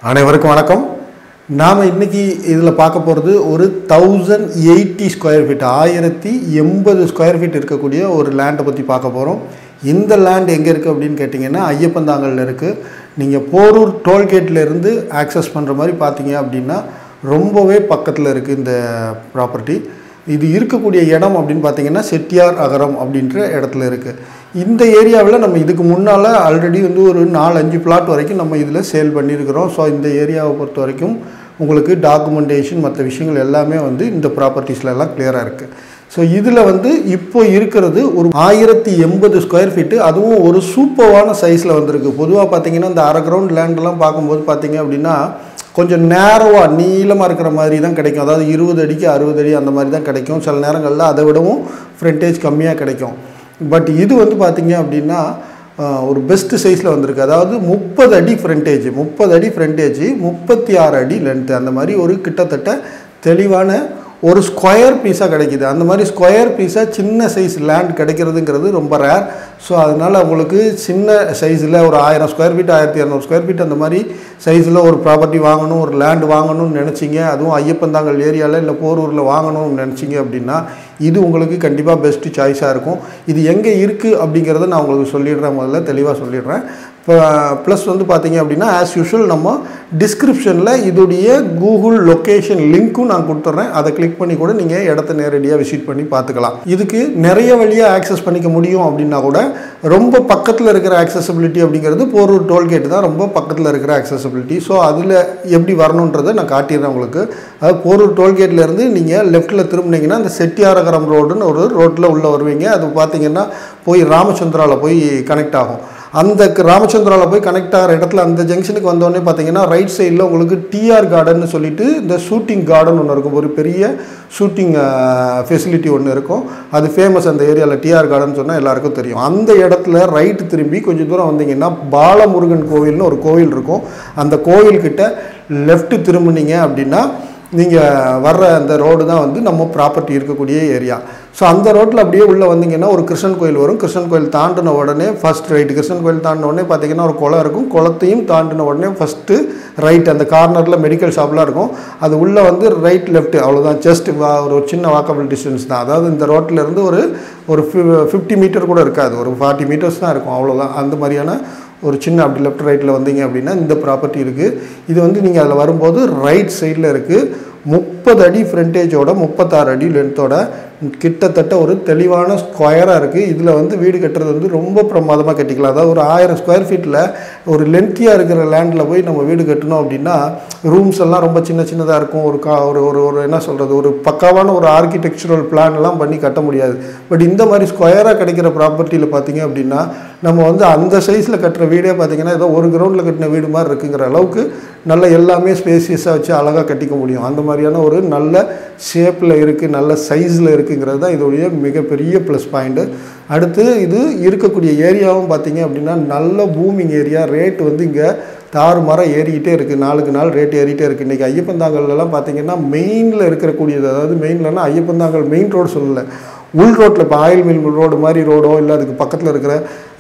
அனைவருக்கும் வணக்கம் நாம் இன்னைக்கு இதில் பார்க்க போகிறது ஒரு தௌசண்ட் எயிட்டி ஸ்கொயர் ஃபீட் ஆயிரத்தி எண்பது ஸ்கொயர் ஃபீட் இருக்கக்கூடிய ஒரு லேண்டை பற்றி பார்க்க போகிறோம் இந்த லேண்ட் எங்கே இருக்குது அப்படின்னு கேட்டிங்கன்னா ஐயப்பந்தாங்கல்ல இருக்குது நீங்கள் போரூர் டோல்கேட்டில் இருந்து ஆக்சஸ் பண்ணுற மாதிரி பார்த்தீங்க அப்படின்னா ரொம்பவே பக்கத்தில் இருக்குது இந்த ப்ராப்பர்ட்டி இது இருக்கக்கூடிய இடம் அப்படின்னு பார்த்தீங்கன்னா செட்டியார் அகரம் அப்படின்ற இடத்துல இருக்குது இந்த ஏரியாவில் நம்ம இதுக்கு முன்னால் ஆல்ரெடி வந்து ஒரு நாலு அஞ்சு பிளாட் வரைக்கும் நம்ம இதில் சேல் பண்ணியிருக்கிறோம் ஸோ இந்த ஏரியாவை பொறுத்த வரைக்கும் உங்களுக்கு டாக்குமெண்டேஷன் மற்ற விஷயங்கள் எல்லாமே வந்து இந்த ப்ராப்பர்ட்டிஸ்ல எல்லாம் கிளியராக இருக்குது ஸோ இதில் வந்து இப்போ இருக்கிறது ஒரு ஆயிரத்தி எண்பது ஸ்கொயர் ஃபீட்டு அதுவும் ஒரு சூப்பரான சைஸில் வந்திருக்கு பொதுவாக பார்த்தீங்கன்னா இந்த அரை கிரவுண்ட் லேண்டெல்லாம் பார்க்கும்போது பார்த்தீங்க அப்படின்னா கொஞ்சம் நேரவாக நீளமாக இருக்கிற மாதிரி தான் கிடைக்கும் அதாவது இருபது அடிக்கு அறுபது அடி அந்த மாதிரி தான் கிடைக்கும் சில நேரங்களில் அதை விடவும் ஃப்ரண்டேஜ் கம்மியாக கிடைக்கும் பட் இது வந்து பார்த்தீங்க அப்படின்னா ஆஹ், ஒரு பெஸ்ட் சைஸில் வந்திருக்கு அதாவது முப்பது அடி ஃப்ரண்டேஜ் முப்பது அடி ஃப்ரண்டேஜ் முப்பத்தி ஆறு அடி லென்த்து அந்த மாதிரி ஒரு கிட்டத்தட்ட தெளிவான ஒரு ஸ்கொயர் பீஸாக கிடைக்குது அந்த மாதிரி ஸ்கொயர் பீஸாக சின்ன சைஸ் லேண்ட் கிடைக்கிறதுங்கிறது ரொம்ப ரேர் ஸோ அதனால் உங்களுக்கு சின்ன சைஸில் ஒரு ஆயிரம் ஸ்கொயர் ஃபீட் ஆயிரத்தி இரநூறு ஸ்கொயர் ஃபீட் அந்த மாதிரி சைஸில் ஒரு ப்ராப்பர்ட்டி வாங்கணும் ஒரு லேண்ட் வாங்கணும்னு நினச்சிங்க அதுவும் ஐயப்பந்தாங்கல் ஏரியாவில் இல்லை போரூரில் வாங்கணும்னு நினச்சிங்க அப்படின்னா இது உங்களுக்கு கண்டிப்பாக பெஸ்ட்டு சாய்ஸாக இருக்கும் இது எங்கே இருக்குது அப்படிங்கிறத நான் உங்களுக்கு சொல்லிடுறேன் முதல்ல தெளிவாக சொல்லிடுறேன் இப்போ ப்ளஸ் வந்து பார்த்தீங்க அப்படின்னா ஆஸ் யூஷுவல் நம்ம டிஸ்கிரிப்ஷனில் இதோடைய கூகுள் லொக்கேஷன் லிங்க்கும் நான் கொடுத்துட்றேன் அதை கிளிக் பண்ணி கூட நீங்கள் இடத்த நேரடியாக விசிட் பண்ணி பார்த்துக்கலாம் இதுக்கு நிறைய வழியாக ஆக்சஸ் பண்ணிக்க முடியும் அப்படின்னா கூட ரொம்ப பக்கத்தில் இருக்கிற ஆக்சசபிலிட்டி அப்படிங்கிறது போரூர் டோல்கேட் தான் ரொம்ப பக்கத்தில் இருக்கிற ஆக்சசபிலிட்டி ஸோ அதில் எப்படி வரணுன்றதை நான் காட்டிடுறேன் உங்களுக்கு அதாவது போரூர் டோல்கேட்லேருந்து நீங்கள் லெஃப்ட்டில் திரும்பினீங்கன்னா இந்த செட்டியாரகரம் ரோடுன்னு ஒரு ரோட்டில் உள்ளே வருவீங்க அது பார்த்தீங்கன்னா போய் ராமச்சந்திராவில் போய் கனெக்ட் ஆகும் அந்த க- ராமச்சந்திராவில் போய் கனெக்ட் ஆகிற இடத்துல அந்த ஜங்ஷனுக்கு வந்தோடனே பார்த்தீங்கன்னா ரைட் சைடில் உங்களுக்கு டிஆர் கார்டன் சொல்லிட்டு இந்த ஷூட்டிங் கார்டன் ஒன்று இருக்கும் ஒரு பெரிய ஷூட்டிங் ஃபெசிலிட்டி ஒன்று இருக்கும் அது ஃபேமஸ் அந்த ஏரியாவில் டிஆர் கார்டன் சொன்னால் எல்லாருக்கும் தெரியும் அந்த இடத்துல ரைட் திரும்பி கொஞ்சம் தூரம் வந்தீங்கன்னா பாலமுருகன் கோவில்னு ஒரு கோவில் இருக்கும் அந்த கோவில்கிட்ட லெஃப்ட் திரும்பினீங்க அப்படின்னா நீங்கள் வர்ற அந்த ரோடு தான் வந்து நம்ம ப்ராப்பர்ட்டி இருக்கக்கூடிய ஏரியா ஸோ அந்த ரோட்டில் அப்படியே உள்ளே வந்தீங்கன்னா ஒரு கிருஷ்ணன் கோயில் வரும் கிருஷ்ணன் கோயில் தாண்டின உடனே ஃபர்ஸ்ட் ரைட் கிருஷ்ணன் கோயில் தாண்டின உடனே பார்த்தீங்கன்னா ஒரு குளம் இருக்கும் குளத்தையும் தாண்டின உடனே ஃபஸ்ட்டு ரைட் அந்த கார்னரில் மெடிக்கல் ஷாப்லாம் இருக்கும் அது உள்ளே வந்து ரைட் லெஃப்ட் அவ்வளோதான் ஜஸ்ட் ஒரு சின்ன வாக்கபிள் டிஸ்டன்ஸ் தான் அதாவது இந்த ரோட்டில் இருந்து ஒரு ஒரு ஃபிஃப்டி மீட்டர் கூட இருக்காது ஒரு ஃபார்ட்டி மீட்டர்ஸ் தான் இருக்கும் அவ்வளோதான் அந்த மாதிரியான ஒரு சின்ன அப்படி லெஃப்ட் ரைட்டில் வந்தீங்க அப்படின்னா இந்த ப்ராப்பர்ட்டி இருக்குது இது வந்து நீங்கள் அதில் வரும்போது ரைட் சைடில் இருக்குது முப்பது அடி ஃப்ரண்டேஜோட முப்பத்தாறு அடி லென்த்தோட கிட்டத்தட்ட ஒரு தெளிவான ஸ்கொயராக இருக்குது இதில் வந்து வீடு கட்டுறது வந்து ரொம்ப பிரமாதமாக கட்டிக்கலாம் அதாவது ஒரு ஆயிரம் ஸ்கொயர் ஃபீட்டில் ஒரு லென்த்தியாக இருக்கிற லேண்டில் போய் நம்ம வீடு கட்டணும் அப்படின்னா ரூம்ஸ் எல்லாம் ரொம்ப சின்ன சின்னதாக இருக்கும் ஒரு கா ஒரு ஒரு ஒரு என்ன சொல்கிறது ஒரு பக்காவான ஒரு ஆர்கிடெக்சரல் பிளான்லாம் பண்ணி கட்ட முடியாது பட் இந்த மாதிரி ஸ்கொயராக கிடைக்கிற ப்ராப்பர்ட்டியில் பார்த்தீங்க அப்படின்னா நம்ம வந்து அந்த சைஸில் கட்டுற வீடே பார்த்தீங்கன்னா ஏதோ ஒரு கிரவுண்டில் கட்டின வீடு மாதிரி இருக்குங்கிற அளவுக்கு நல்ல எல்லாமே ஸ்பேசியஸாக வச்சு அழகாக கட்டிக்க முடியும் அந்த மாதிரியான ஒரு நல்ல ஷேப்பில் இருக்குது நல்ல சைஸில் இருக்குங்கிறது தான் இதோடைய மிகப்பெரிய ப்ளஸ் பாயிண்ட்டு அடுத்து இது இருக்கக்கூடிய ஏரியாவும் பார்த்தீங்க அப்படின்னா நல்ல பூமிங் ஏரியா ரேட் வந்து இங்கே தாறு மரம் ஏறிக்கிட்டே இருக்குது நாளுக்கு நாள் ரேட் ஏறிட்டே இருக்குது இன்றைக்கி ஐயப்பந்தாங்கல்லாம் பார்த்தீங்கன்னா மெயினில் இருக்கக்கூடியது அதாவது மெயின்லன்னா ஐயப்பந்தாங்கல் மெயின் ரோடு சொல்லலை உள் ரோட்டில் இப்போ ஆயில் மில் ரோடு மாதிரி ரோடோ இல்லை அதுக்கு பக்கத்தில் இருக்கிற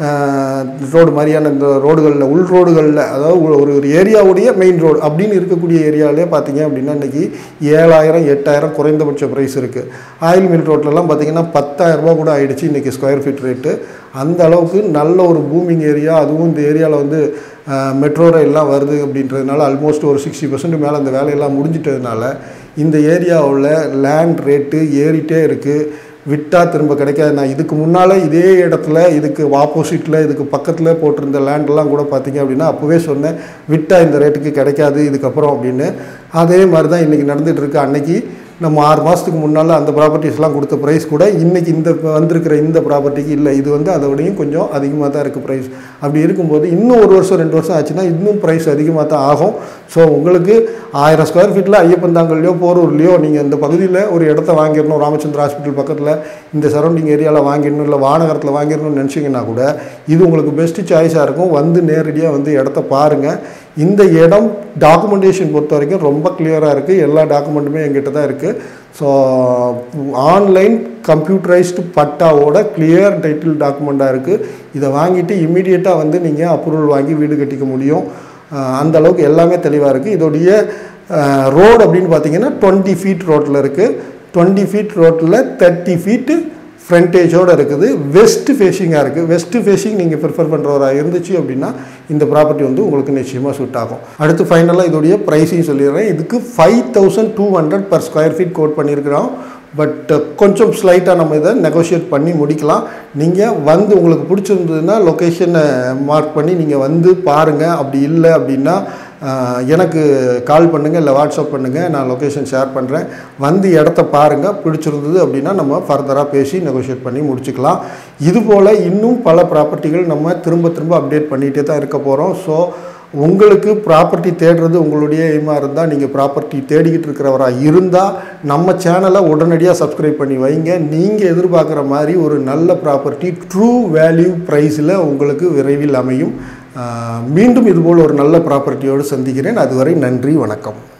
ரோடு மாதிரியான இந்த ரோடுகளில் உள் ரோடுகளில் அதாவது ஒரு- ஒரு ஒரு ஏரியாவுடைய மெயின் ரோடு அப்படின்னு இருக்கக்கூடிய ஏரியாவிலே பார்த்தீங்க அப்படின்னா இன்றைக்கி ஏழாயிரம் எட்டாயிரம் குறைந்தபட்ச ப்ரைஸ் இருக்குது ஆயில் மில் ரோட்லலாம் பார்த்தீங்கன்னா பத்தாயிரம் ரூபாய் கூட ஆயிடுச்சு இன்றைக்கி ஸ்கொயர் ஃபீட் ரேட்டு அந்த அளவுக்கு நல்ல ஒரு பூமிங் ஏரியா அதுவும் இந்த ஏரியாவில் வந்து மெட்ரோ ரயில்லாம் வருது அப்படின்றதுனால ஆல்மோஸ்ட் ஒரு சிக்ஸ்டி பர்சன்ட் மேலே அந்த வேலையெல்லாம் முடிஞ்சிட்டதுனால இந்த ஏரியாவில் லேண்ட் ரேட்டு ஏறிட்டே இருக்குது விட்டால் திரும்ப கிடைக்காது நான் இதுக்கு முன்னால் இதே இடத்துல இதுக்கு ஆப்போசிட்டில் இதுக்கு பக்கத்தில் போட்டிருந்த லேண்டெல்லாம் கூட பார்த்தீங்க அப்படின்னா அப்போவே சொன்னேன் விட்டால் இந்த ரேட்டுக்கு கிடைக்காது இதுக்கப்புறம் அப்படின்னு அதே மாதிரி தான் இன்றைக்கி நடந்துகிட்டு இருக்கு அன்னைக்கு நம்ம ஆறு மாதத்துக்கு முன்னால் அந்த ப்ராப்பர்ட்டிஸ்லாம் கொடுத்த ப்ரைஸ் கூட இன்றைக்கி இந்த இப்ப வந்திருக்கிற இந்த ப்ராப்பர்ட்டிக்கு இல்லை இது வந்து அதை விடையும் கொஞ்சம் அதிகமாக தான் இருக்குது ப்ரைஸ் அப்படி இருக்கும்போது இன்னும் ஒரு வருஷம் ரெண்டு வருஷம் ஆச்சுன்னா இன்னும் ப்ரைஸ் அதிகமாக தான் ஆகும் ஸோ உங்களுக்கு ஆயிரம் ஸ்கொயர் ஃபீட்டில் ஐயப்பந்தாங்கல்லையோ போரூர்லையோ நீங்கள் இந்த பகுதியில் ஒரு இடத்த வாங்கிடணும் ராமச்சந்திர ஹாஸ்பிட்டல் பக்கத்தில் இந்த சரௌண்டிங் ஏரியாவில் வாங்கிடணும் இல்லை வானகரத்தில் வாங்கிடணும்னு நினச்சிங்கன்னா கூட இது உங்களுக்கு பெஸ்ட்டு சாய்ஸாக இருக்கும் வந்து நேரடியாக வந்து இடத்த பாருங்கள் இந்த இடம் டாக்குமெண்டேஷன் பொறுத்த வரைக்கும் ரொம்ப கிளியராக இருக்குது எல்லா டாக்குமெண்ட்டுமே எங்கிட்ட தான் இருக்குது ஸோ ஆன்லைன் கம்ப்யூட்டரைஸ்டு பட்டாவோட கிளியர் டைட்டில் டாக்குமெண்ட்டாக இருக்குது இதை வாங்கிட்டு இமீடியட்டாக வந்து நீங்கள் அப்ரூவல் வாங்கி வீடு கட்டிக்க முடியும் அஹ், அந்த அளவுக்கு எல்லாமே தெளிவாக இருக்குது இதோடைய ரோடு அப்படின்னு பார்த்தீங்கன்னா டுவெண்ட்டி ஃபீட் ரோட்டில் இருக்குது டுவெண்ட்டி ஃபீட் ரோட்டில் தேர்ட்டி ஃபீட்டு ஃப்ரண்டேஜோடு இருக்குது வெஸ்ட் ஃபேஷிங்காக இருக்குது வெஸ்ட் ஃபேஷிங் நீங்கள் ப்ரிஃபர் பண்ணுறவராக இருந்துச்சு அப்படின்னா இந்த ப்ராப்பர்ட்டி வந்து உங்களுக்கு நிச்சயமாக சூட் ஆகும் அடுத்து ஃபைனலாக இதோடைய ப்ரைஸையும் சொல்லிடுறேன் இதுக்கு five thousand two hundred per square feet quote பண்ணியிருக்கிறோம் பட் கொஞ்சம் ஸ்லைட்டாக நம்ம இதை நெகோஷியேட் பண்ணி முடிக்கலாம் நீங்கள் வந்து உங்களுக்கு பிடிச்சிருந்ததுன்னா லொக்கேஷனை மார்க் பண்ணி நீங்கள் வந்து பாருங்கள் அப்படி இல்லை அப்படின்னா ஆஹ், எனக்கு கால் பண்ணுங்கள் இல்லை வாட்ஸ்அப் பண்ணுங்கள் நான் லொக்கேஷன் ஷேர் பண்ணுறேன் வந்து இடத்த பாருங்கள் பிடிச்சிருந்தது அப்படின்னா நம்ம ஃபர்தராக பேசி நெகோஷியேட் பண்ணி முடிச்சுக்கலாம் இதுபோல் இன்னும் பல ப்ராப்பர்ட்டிகள் நம்ம திரும்ப திரும்ப அப்டேட் பண்ணிகிட்டே தான் இருக்க போகிறோம் ஸோ உங்களுக்கு ப்ராப்பர்ட்டி தேடுறது உங்களுடைய எய்மாக இருந்தால் நீங்கள் ப்ராப்பர்ட்டி தேடிக்கிட்டு இருக்கிறவராக இருந்தால் நம்ம சேனலை உடனடியாக சப்ஸ்கிரைப் பண்ணி வைங்க நீங்கள் எதிர்பார்க்குற மாதிரி ஒரு நல்ல ப்ராப்பர்ட்டி ட்ரூ வேல்யூ ப்ரைஸில் உங்களுக்கு விரைவில் அமையும் ஆஹ் மீண்டும் இதுபோல் ஒரு நல்ல ப்ராப்பர்ட்டியோடு சந்திக்கிறேன் அதுவரை நன்றி வணக்கம்